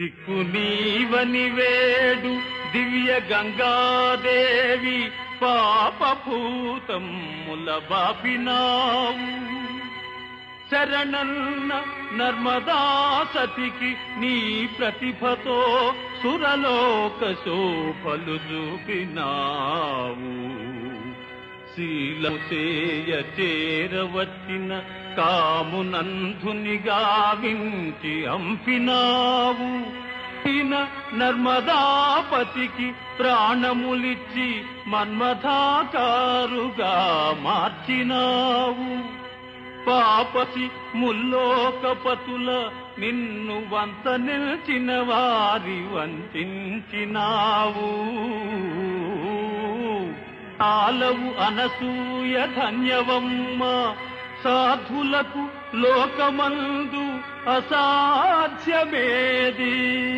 దిక్కు నీవని వేడు దివ్య గంగాదేవి పాపభూతముల బాపినావు శరణన్న నర్మదా సతికి నీ ప్రతిభతో సురలోక శోభలు చూపినావు శీలము చేయ చేరవచ్చిన కామునంధుని గావించి అంపినావు ఈన నర్మదాపతికి ప్రాణములిచ్చి మన్మథాకారుగా మార్చినావు పాపసి ముల్లోకపతుల నిన్ను వంత నిల్చిన వారి వంచినావు ఆలవు అనసూయ ధన్యవమ్మ సాధులకు లోకమందు అసాధ్యమేది